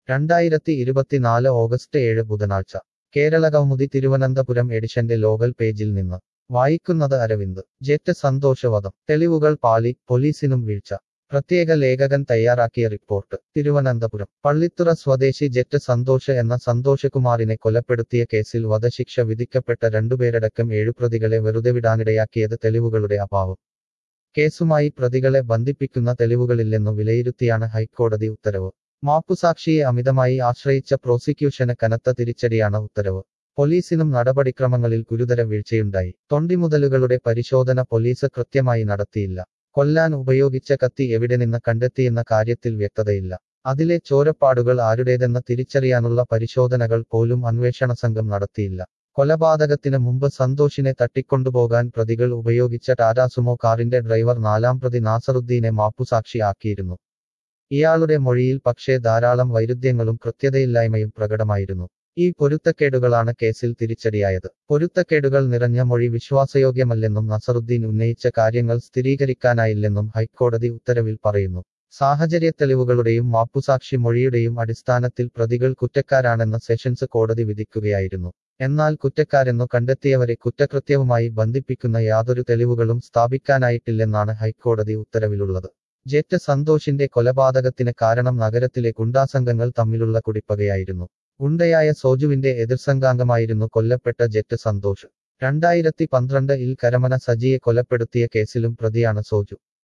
രണ്ടായിരത്തി ഇരുപത്തിനാല് ഓഗസ്റ്റ് ഏഴ് ബുധനാഴ്ച കേരള കൗമുദി തിരുവനന്തപുരം എഡിഷന്റെ ലോകൽ പേജിൽ നിന്ന് വായിക്കുന്നത് അരവിന്ദ് ജെറ്റ് സന്തോഷവധം തെളിവുകൾ പാളി പോലീസിനും വീഴ്ച പ്രത്യേക ലേഖകൻ തയ്യാറാക്കിയ റിപ്പോർട്ട് തിരുവനന്തപുരം പള്ളിത്തുറ സ്വദേശി ജെറ്റ് സന്തോഷ് എന്ന സന്തോഷകുമാറിനെ കൊലപ്പെടുത്തിയ കേസിൽ വധശിക്ഷ വിധിക്കപ്പെട്ട രണ്ടുപേരടക്കം ഏഴു പ്രതികളെ വെറുതെ വിടാനിടയാക്കിയത് തെളിവുകളുടെ അഭാവം കേസുമായി പ്രതികളെ ബന്ധിപ്പിക്കുന്ന തെളിവുകളില്ലെന്നു വിലയിരുത്തിയാണ് ഹൈക്കോടതി ഉത്തരവ് മാപ്പുസാക്ഷിയെ അമിതമായി ആശ്രയിച്ച പ്രോസിക്യൂഷന് കനത്ത തിരിച്ചടിയാണ് ഉത്തരവ് പോലീസിനും നടപടിക്രമങ്ങളിൽ ഗുരുതര വീഴ്ചയുണ്ടായി തൊണ്ടിമുതലുകളുടെ പരിശോധന പോലീസ് കൃത്യമായി നടത്തിയില്ല കൊല്ലാൻ ഉപയോഗിച്ച കത്തി എവിടെ നിന്ന് കണ്ടെത്തിയെന്ന കാര്യത്തിൽ വ്യക്തതയില്ല അതിലെ ചോരപ്പാടുകൾ ആരുടേതെന്ന് തിരിച്ചറിയാനുള്ള പരിശോധനകൾ പോലും അന്വേഷണ സംഘം നടത്തിയില്ല കൊലപാതകത്തിന് മുമ്പ് സന്തോഷിനെ തട്ടിക്കൊണ്ടുപോകാൻ പ്രതികൾ ഉപയോഗിച്ച ടാറ്റാ സുമോ കാറിന്റെ ഡ്രൈവർ നാലാം പ്രതി നാസറുദ്ദീനെ മാപ്പുസാക്ഷി ആക്കിയിരുന്നു ഇയാളുടെ മൊഴിയിൽ പക്ഷേ ധാരാളം വൈരുദ്ധ്യങ്ങളും കൃത്യതയില്ലായ്മയും പ്രകടമായിരുന്നു ഈ പൊരുത്തക്കേടുകളാണ് കേസിൽ തിരിച്ചടിയായത് പൊരുത്തക്കേടുകൾ നിറഞ്ഞ മൊഴി വിശ്വാസയോഗ്യമല്ലെന്നും നസറുദ്ദീൻ ഉന്നയിച്ച കാര്യങ്ങൾ സ്ഥിരീകരിക്കാനായില്ലെന്നും ഹൈക്കോടതി ഉത്തരവിൽ പറയുന്നു സാഹചര്യ തെളിവുകളുടെയും മാപ്പുസാക്ഷി മൊഴിയുടെയും അടിസ്ഥാനത്തിൽ പ്രതികൾ കുറ്റക്കാരാണെന്ന് സെഷൻസ് കോടതി വിധിക്കുകയായിരുന്നു എന്നാൽ കുറ്റക്കാരെന്നു കണ്ടെത്തിയവരെ കുറ്റകൃത്യവുമായി ബന്ധിപ്പിക്കുന്ന യാതൊരു തെളിവുകളും സ്ഥാപിക്കാനായിട്ടില്ലെന്നാണ് ഹൈക്കോടതി ഉത്തരവിലുള്ളത് ജെറ്റ് സന്തോഷിന്റെ കൊലപാതകത്തിന് കാരണം നഗരത്തിലെ ഗുണ്ടാസംഘങ്ങൾ തമ്മിലുള്ള കുടിപ്പകയായിരുന്നു ഗുണ്ടയായ സോജുവിന്റെ എതിർസംഘാംഗമായിരുന്നു കൊല്ലപ്പെട്ട ജെറ്റ് സന്തോഷ് രണ്ടായിരത്തി പന്ത്രണ്ട് ഇൽ കരമന സജിയെ കൊലപ്പെടുത്തിയ കേസിലും പ്രതിയാണ് സോജു